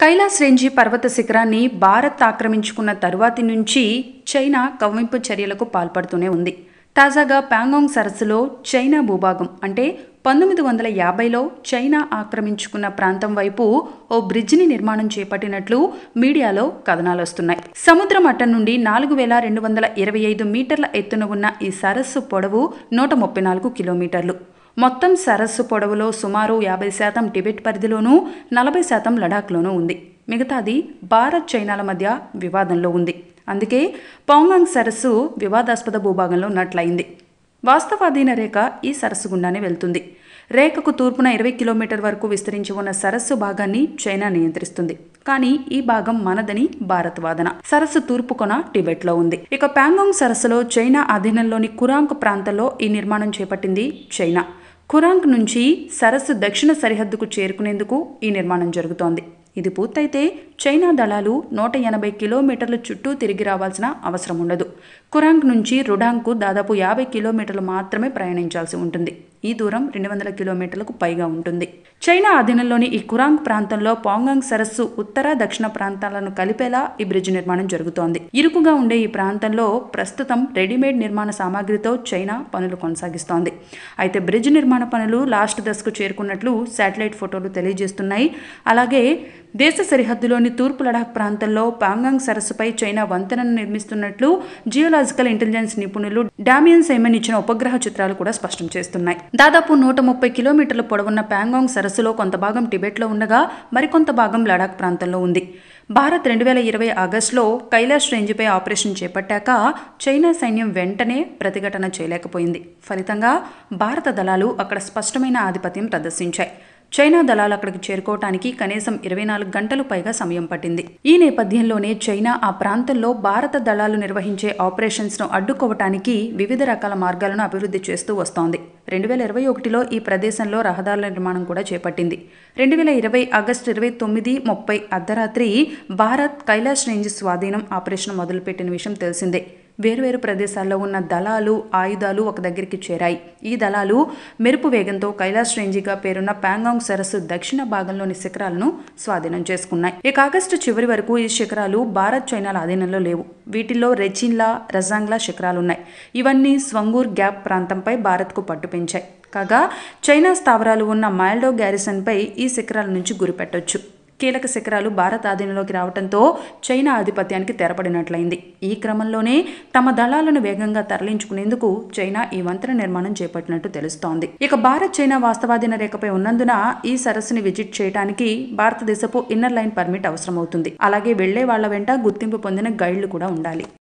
Kailash range పర్వత శిఖరాన్ని భారత్ ఆక్రమించుకున్న తరువాతి నుంచి చైనా కవ్వింపు చర్యలకు పాల్పడుతూనే ఉంది తాజాగా ప్యాంగాంగ్ సరస్సులో చైనా భూభాగం అంటే పంతొమ్మిది వందల యాభైలో చైనా ఆక్రమించుకున్న ప్రాంతం వైపు ఓ బ్రిడ్జిని నిర్మాణం చేపట్టినట్లు మీడియాలో కథనాలు వస్తున్నాయి సముద్ర మట్టం నుండి నాలుగు వేల రెండు వందల ఇరవై ఐదు మీటర్ల ఎత్తున ఉన్న ఈ సరస్సు పొడవు నూట ముప్పై నాలుగు కిలోమీటర్లు మొత్తం సరస్సు పొడవులో సుమారు యాభై శాతం టిబెట్ పరిధిలోనూ నలభై శాతం లడాఖ్లోనూ ఉంది మిగతాది భారత్ చైనాల మధ్య వివాదంలో ఉంది అందుకే పాంగాంగ్ సరస్సు వివాదాస్పద భూభాగంలో ఉన్నట్లయింది వాస్తవాధీన రేఖ ఈ సరస్సు గుండానే వెళ్తుంది రేఖకు తూర్పున ఇరవై కిలోమీటర్ వరకు విస్తరించి ఉన్న సరస్సు భాగాన్ని చైనా నియంత్రిస్తుంది కానీ ఈ భాగం మనదని భారత్ వాదన సరస్సు తూర్పు కొన టిబెట్లో ఉంది ఇక ప్యాంగాంగ్ సరస్సులో చైనా అధీనంలోని కురాంక్ ప్రాంతంలో ఈ నిర్మాణం చేపట్టింది చైనా కురాంక్ నుంచి సరస్సు దక్షిణ సరిహద్దుకు చేరుకునేందుకు ఈ నిర్మాణం జరుగుతోంది ఇది పూర్తయితే చైనా దళాలు నూట ఎనభై కిలోమీటర్లు చుట్టూ తిరిగి రావాల్సిన అవసరం ఉండదు కురాంగ్ నుంచి రుడాంగ్కు దాదాపు యాభై కిలోమీటర్లు మాత్రమే ప్రయాణించాల్సి ఉంటుంది ఈ దూరం రెండు వందల కిలోమీటర్లకు పైగా ఉంటుంది చైనా అధీనంలోని ఈ కురాంగ్ ప్రాంతంలో పాంగాంగ్ సరస్సు ఉత్తర దక్షిణ ప్రాంతాలను కలిపేలా ఈ బ్రిడ్జ్ నిర్మాణం జరుగుతోంది ఇరుకుగా ఉండే ఈ ప్రాంతంలో ప్రస్తుతం రెడీమేడ్ నిర్మాణ సామాగ్రితో చైనా పనులు కొనసాగిస్తోంది అయితే బ్రిడ్జ్ నిర్మాణ పనులు లాస్ట్ దశకు చేరుకున్నట్లు శాటిలైట్ ఫోటోలు తెలియజేస్తున్నాయి అలాగే దేశ సరిహద్దులోని తూర్పు లడాక్ ప్రాంతంలో పాంగాంగ్ సరస్సుపై చైనా వంతెనను నిర్మిస్తున్నట్లు జియోలాజికల్ ఇంటెలిజెన్స్ నిపుణులు డామియన్ సైమన్ ఇచ్చిన ఉపగ్రహ చిత్రాలు కూడా స్పష్టం చేస్తున్నాయి దాదాపు నూట ముప్పై కిలోమీటర్ల పొడవున్న ప్యాంగాంగ్ సరస్సులో కొంత భాగం టిబెట్లో ఉండగా మరికొంత భాగం లడాక్ ప్రాంతంలో ఉంది భారత్ రెండు వేల ఇరవై ఆగస్టులో కైలాష్ రేంజ్పై ఆపరేషన్ చేపట్టాక చైనా సైన్యం వెంటనే ప్రతిఘటన చేయలేకపోయింది ఫలితంగా భారత దళాలు అక్కడ స్పష్టమైన ఆధిపత్యం ప్రదర్శించాయి చైనా దళాలు అక్కడికి చేరుకోవటానికి కనీసం ఇరవై నాలుగు గంటలు పైగా సమయం పట్టింది ఈ నేపథ్యంలోనే చైనా ఆ ప్రాంతంలో భారత దళాలు నిర్వహించే ఆపరేషన్స్ను అడ్డుకోవటానికి వివిధ రకాల మార్గాలను అభివృద్ధి చేస్తూ వస్తోంది రెండు వేల ఇరవై ఒకటిలో ఈ ప్రదేశంలో రహదారుల నిర్మాణం కూడా చేపట్టింది రెండు వేల ఇరవై ఆగస్టు ఇరవై తొమ్మిది ముప్పై అర్ధరాత్రి భారత్ కైలాష్ రేంజ్ స్వాధీనం ఆపరేషన్ మొదలుపెట్టిన విషయం తెలిసిందే వేర్వేరు ప్రదేశాల్లో ఉన్న దళాలు ఆయుధాలు ఒక దగ్గరికి చేరాయి ఈ దళాలు మెరుపు వేగంతో కైలాష్ రేంజిగా పేరున్న ప్యాంగాంగ్ సరస్సు దక్షిణ భాగంలోని శిఖరాలను స్వాధీనం చేసుకున్నాయి ఇక ఆగస్టు చివరి వరకు ఈ శిఖరాలు భారత్ చైనాల ఆధీనంలో లేవు వీటిల్లో రెచిన్లా రజాంగ్లా శిఖరాలున్నాయి ఇవన్నీ స్వంగూర్ గ్యాప్ ప్రాంతంపై భారత్కు పట్టు పెంచాయి కాగా చైనా స్థావరాలు ఉన్న మైల్డో గ్యారిసన్పై ఈ శిఖరాల నుంచి గురిపెట్టొచ్చు కీలక శిఖరాలు భారత్ ఆధీనంలోకి రావడంతో చైనా ఆధిపత్యానికి తెరపడినట్లయింది ఈ క్రమంలోనే తమ దళాలను వేగంగా తరలించుకునేందుకు చైనా ఈ వంతెన నిర్మాణం చేపట్టినట్టు తెలుస్తోంది ఇక భారత్ చైనా వాస్తవాధీన రేఖపై ఉన్నందున ఈ సరస్సుని విజిట్ చేయడానికి భారతదేశపు ఇన్నర్ లైన్ పర్మిట్ అవసరమవుతుంది అలాగే వెళ్లే వాళ్ల వెంట గుర్తింపు పొందిన గైడ్లు కూడా ఉండాలి